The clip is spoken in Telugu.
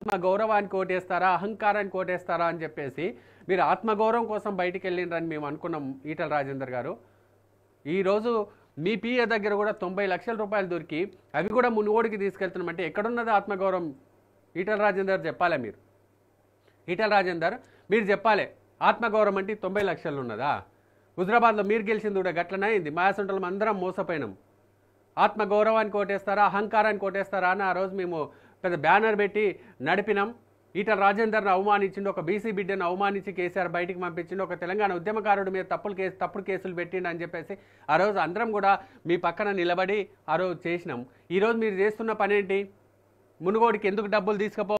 ఆత్మ గౌరవానికి ఓటేస్తారా అహంకారానికి ఓటేస్తారా అని చెప్పేసి మీరు ఆత్మగౌరవం కోసం బయటికి వెళ్ళిండ్రని మేము అనుకున్నాం ఈటల రాజేందర్ గారు ఈరోజు మీ పిఏ దగ్గర కూడా తొంభై లక్షల రూపాయలు దొరికి అవి కూడా మునుగోడికి తీసుకెళ్తున్నామంటే ఎక్కడున్నది ఆత్మగౌరవం ఈటల రాజేందర్ చెప్పాలే మీరు ఈటల రాజేందర్ మీరు చెప్పాలి ఆత్మగౌరవం అంటే తొంభై లక్షలు ఉన్నదా హుజరాబాద్లో మీరు గెలిచింది కూడా గట్లనే అయింది మా సొంటలం అందరం మోసపోయినాం ఆత్మగౌరవానికి ఓటేస్తారా అహంకారానికి ఓటేస్తారా అని ఆ రోజు మేము పెద్ద బ్యానర్ పెట్టి నడిపినాం ఈటల రాజేందర్ను అవమానించిండు ఒక బీసీ బిడ్డను అవమానించి కేసీఆర్ బయటికి పంపించిండు ఒక తెలంగాణ ఉద్యమకారుడి మీద తప్పులు కేసు తప్పుడు కేసులు పెట్టిండు అని చెప్పేసి ఆ రోజు అందరం కూడా మీ పక్కన నిలబడి ఆ రోజు చేసినాం ఈరోజు మీరు చేస్తున్న పని ఏంటి మునుగోడికి ఎందుకు డబ్బులు తీసుకపో